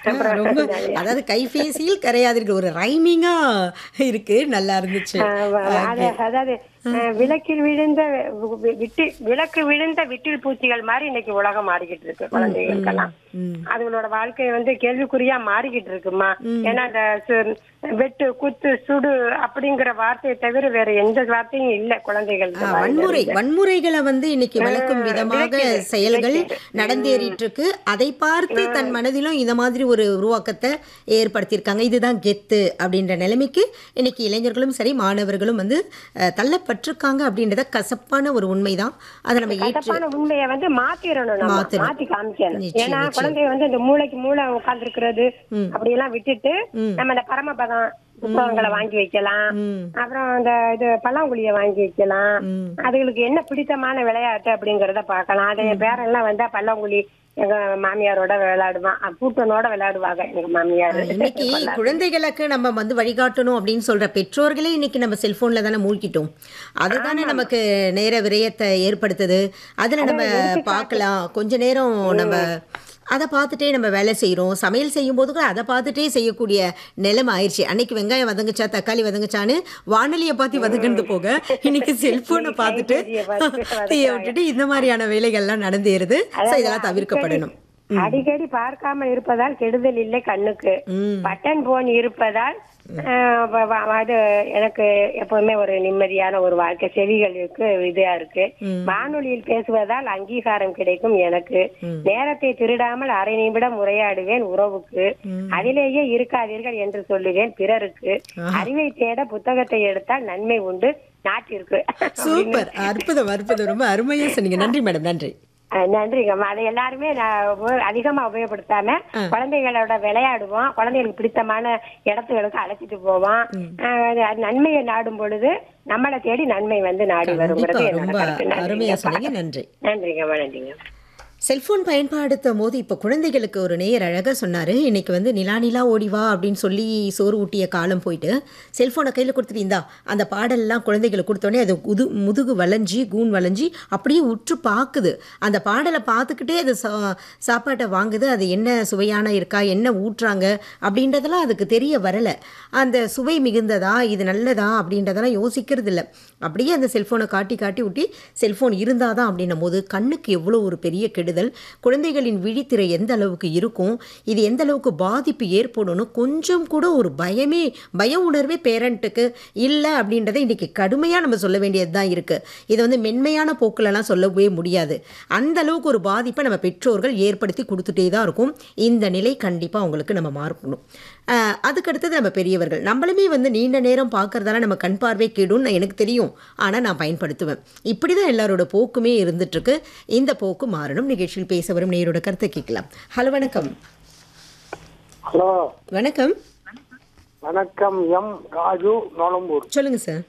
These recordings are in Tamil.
அப்புறம் ரொம்ப நிறைய. அதாவது கைபேசியில் கரையாதிருக்கிற ஒரு ரைமிங்கா இருக்கு நல்லா இருந்துச்சு ஆமா, அது அதாவது அஹ், விளக்கில் விழுந்த வி- விட்டு விளக்கு விழுந்த விட்டில் பூச்சிகள் மாதிரி இன்னைக்கு உலகம் மாறிக்கிட்டு இருக்கு குழந்தைகளுக்கெல்லாம் ம். அதுங்களோட வாழ்க்கை வந்து கேள்விக்குறியா மாறிக்கிட்டு இருக்குமா ஏன்னா அந்த சு- வெட்டு குத்து சுடு அப்படிங்கிற வார்த்தையை தவிர வேற எந்த வார்த்தையும் இல்ல குழந்தைகளுக்கு ஆ, வன்முறை வன்முறைகளை வந்து இன்னைக்கு வளர்க்கும் விதமாக விளக்கிடு, செயல்கள் விளக்கிடு. நடந்தேறிட்டு இருக்கு அதை பார்த்து தன் மனதிலும் இந்த மாதிரி ஒரு உருவாக்கத்தை ஏற்படுத்தியிருக்காங்க இதுதான் கெத்து அப்படின்ற நிலைமைக்கு இன்னைக்கு இளைஞர்களும் சரி மாணவர்களும் வந்து அஹ், தள்ளப்பட்டிருக்காங்க அப்படின்றத கசப்பான ஒரு உண்மைதான் அதை நம்ம ஏற்று கசப்பான உண்மையை வந்து மாத்திரணும் நம்ம மாத்தணும். மாத்தி காமிக்கணும் நிச்சயம், ஏன்னா நிச்சயம். குழந்தைய வந்து இந்த மூளைக்கு மூளை உட்கார்ந்து இருக்கிறது அப்படி எல்லாம் விட்டுட்டு நம்ம இந்த பரமபதம் புத்தகங்களை வாங்கி வைக்கலாம் ம். அப்புறம் இந்த இது பல்லாங்குழிய வாங்கி வைக்கலாம் ம். அதுகளுக்கு என்ன பிடித்தமான விளையாட்டு அப்படிங்கறத பார்க்கலாம் அதை என் பேரெல்லாம் வந்தா பல்லாங்குழி எங்க மாமியாரோட விளையாடுவான் அஹ் பூட்டனோட விளையாடுவாங்க எங்க மாமியார் இன்னைக்கு குழந்தைகளுக்கு நம்ம வந்து வழிகாட்டணும் அப்படின்னு சொல்ற பெற்றோர்களே இன்னைக்கு நம்ம செல்போன்ல தானே மூழ்கிட்டோம் அதுதானே நமக்கு நேர விரயத்தை ஏற்படுத்துது அதுல நம்ம பார்க்கலாம் கொஞ்ச நேரம் நம்ம அதை பார்த்துட்டே நம்ம வேலை செய்கிறோம் சமையல் செய்யும் போது கூட அதை பார்த்துட்டே செய்யக்கூடிய நிலைமை ஆயிடுச்சு அன்னைக்கு வெங்காயம் வதங்குச்சா தக்காளி வதங்குச்சான்னு வானொலியை பார்த்து வதங்கினது போக இன்னைக்கு செல்போனை பார்த்துட்டு கைபேசியை பார்த்து தீயை விட்டுட்டு இந்த மாதிரியான வேலைகள்லாம் நடந்தேறுது ஸோ இதெல்லாம் தவிர்க்கப்படணும் அடிக்கடி பார்க்காமல் இருப்பதால் கெடுதல் இல்லை கண்ணுக்கு ம். பட்டன் போன் இருப்பதால் அஹ், வ- வ- அது எனக்கு எப்பவுமே ஒரு நிம்மதியான ஒரு வாழ்க்கை செவிகளுக்கு இதா இருக்கு வானொலியில் பேசுவதால் அங்கீகாரம் கிடைக்கும் எனக்கு நேரத்தை திருடாமல் அரை நிமிடம் உரையாடுவேன் உறவுக்கு அதிலேயே இருக்காதீர்கள் என்று சொல்லுவேன் பிறருக்கு அறிவை தேட புத்தகத்தை எடுத்தால் நன்மை உண்டு நாட்டிற்கு சூப்பர் அற்புதம் அற்புதம் ரொம்ப அருமையா சொன்னீங்க நன்றி மேடம் நன்றி அஹ் நன்றிங்கம்மா அதை எல்லாருமே நான் உப- அதிகமா உபயோகப்படுத்தாம குழந்தைகளோட விளையாடுவோம் குழந்தைகளுக்கு பிடித்தமான இடத்துகளுக்கு அழைச்சிட்டு போவோம் அஹ் அது- அது நன்மையை நாடும் பொழுது நம்மளை தேடி நன்மை வந்து நாடி வருங்கிறது கண்டிப்பா என்னோட ரொம்ப கருத்து அருமையா நன்றிங்கப்பா. சொன்னீங்க நன்றி நன்றிங்கம்மா நன்றிங்க செல்போன் பயன்படுத்தும் போது இப்போ குழந்தைகளுக்கு ஒரு நேயர் அழகாக சொன்னார் இன்னைக்கு வந்து நிலா நிலா ஓடி வா அப்படின்னு சொல்லி சோறு ஊட்டிய காலம் போயிட்டு செல்ஃபோனை கையில் கொடுத்துட்டு இந்தா அந்த பாடல்லாம் குழந்தைகளுக்கு கொடுத்தோடனே அது உது முதுகு வளைஞ்சி கூன் வளைஞ்சி அப்படியே உற்று பார்க்குது அந்த பாடலை பார்த்துக்கிட்டே அது சா சாப்பாட்டை வாங்குது அது என்ன சுவையான இருக்கா என்ன ஊட்டுறாங்க அப்படின்றதெல்லாம் அதுக்கு தெரிய வரலை அந்த சுவை மிகுந்ததா இது நல்லதா அப்படின்றதெல்லாம் யோசிக்கிறது இல்லை அப்படியே அந்த செல்ஃபோனை காட்டி காட்டி ஊட்டி செல்ஃபோன் இருந்தால் தான் அப்படின்னும் போது கண்ணுக்கு எவ்வளோ ஒரு பெரிய கெடுதல் குழந்தைகளின் விழித்திரை எந்த அளவுக்கு இருக்கும் இது எந்த அளவுக்கு பாதிப்பு ஏற்படும்னு கொஞ்சம் கூட ஒரு பயமே பய உணர்வே பேரண்ட்டுக்கு இல்லை அப்படின்றத இன்றைக்கி கடுமையாக நம்ம சொல்ல வேண்டியது தான் இருக்குது இதை வந்து மென்மையான போக்கிலலாம் சொல்லவே முடியாது அந்த அளவுக்கு ஒரு பாதிப்பை நம்ம பெற்றோர்கள் ஏற்படுத்தி கொடுத்துட்டே தான் இருக்கும் இந்த நிலை கண்டிப்பாக அவங்களுக்கு நம்ம மாறணும் ஆஹ் அதுக்கடுத்தது நம்ம பெரியவர்கள் நம்மளுமே வந்து நீண்ட நேரம் பார்க்கறதால நம்ம கண் பார்வை கெடும்னு எனக்கு தெரியும் ஆனால் நான் பயன்படுத்துவேன் இப்படி தான் எல்லாரோட போக்குமே இருந்துட்டுருக்கு இந்த போக்கு மாறணும் நிகழ்ச்சியில் பேச வரும் நேரோட கருத்தை கேட்கலாம் ஹலோ வணக்கம் ஹலோ வணக்கம் வணக்கம் எம் ராஜு நொளம்பூர் சொல்லுங்க சார்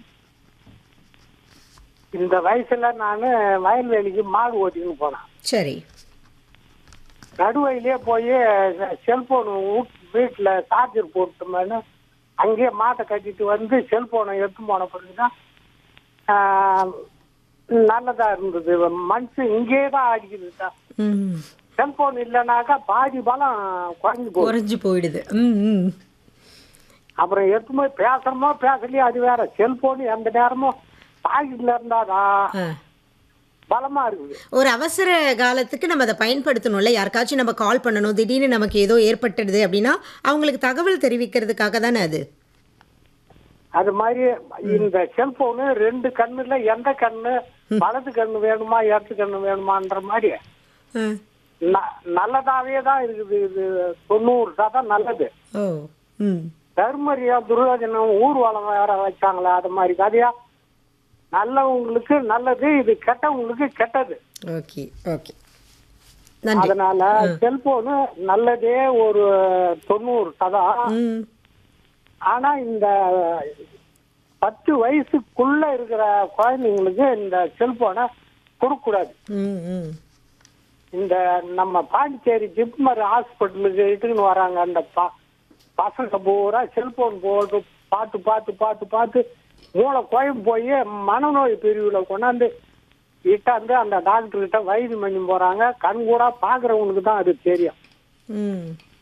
இந்த வயசுல நான் வயல்வெளிக்கு மாடு ஓட்டின்னு போனேன் சரி நடுவழியிலே போய் செல்போன் வீட்டுல சார்ஜர் போட்டோம்னு அங்கேயே மாட்டை கட்டிட்டு வந்து செல்போனை எடுத்து போன பிறகுதான் ஆஹ், நல்லதா இருந்தது மனுஷன் இங்கேயே தான் அடிக்குது ம் செல்போன் இல்லைனாக்கா பாதி பலம் குறைஞ்சு போகுது குறைஞ்சு போயிடுது ம் ம் அப்புறம் எடுத்து போய் பேசுறோமோ பேசலையோ அது வேற செல்போன் எந்த நேரமும் பாக்கெட்ல இருந்தாதான் ஆ பலமா இருக்குது ஒரு அவசர காலத்துக்கு நம்ம அதை பயன்படுத்தணும்ல யாருக்காச்சும் நம்ம கால் பண்ணணும் திடீர்னு நமக்கு ஏதோ ஏற்பட்டுடுது அப்படின்னா அவங்களுக்கு தகவல் தெரிவிக்கிறதுக்காக தானே அது அது மாதிரி இந்த செல்போனு ரெண்டு கண்ணுல எந்த கண்ணு வலது கண்ணு வேணுமா இடது கண்ணு வேணுமான்ற மாதிரி ந- நல்லதாவே தான் இருக்குது இது தொண்ணூறு சதம் நல்லது ஓ ம் தர்மரியா துர்யோஜனம் ஊர்வலம் வேற வச்சாங்களே அது மாதிரி கதையா நல்லவங்களுக்கு நல்லது இது கெட்டவங்களுக்கு கெட்டது ஓகே ஓகே நன்றி அதனால செல்போனு நல்லதே ஒரு தொண்ணூறு சதம் ம் ஆனா இந்த பத்து வயசுக்குள்ள இருக்கிற குழந்தைங்களுக்கு இந்த செல்போனை கொடுக்கக்கூடாது ம் ம் இந்த நம்ம பாண்டிச்சேரி ஜிப்மர் ஹாஸ்பிட்டலுக்கு இட்டுன்னு வராங்க அந்த ப- பசங்க பூரா செல்போன் போட்டு பார்த்து பார்த்து பார்த்து பார்த்து மூளை குழம்பு போய் மனநோய் பிரிவுல கொண்டாந்து இட்டாந்து அந்த டாக்டர் கிட்ட வைத்தியம் பண்ணி போறாங்க கண் கூட பாக்குறவங்களுக்கு தான் அது தெரியும் ம்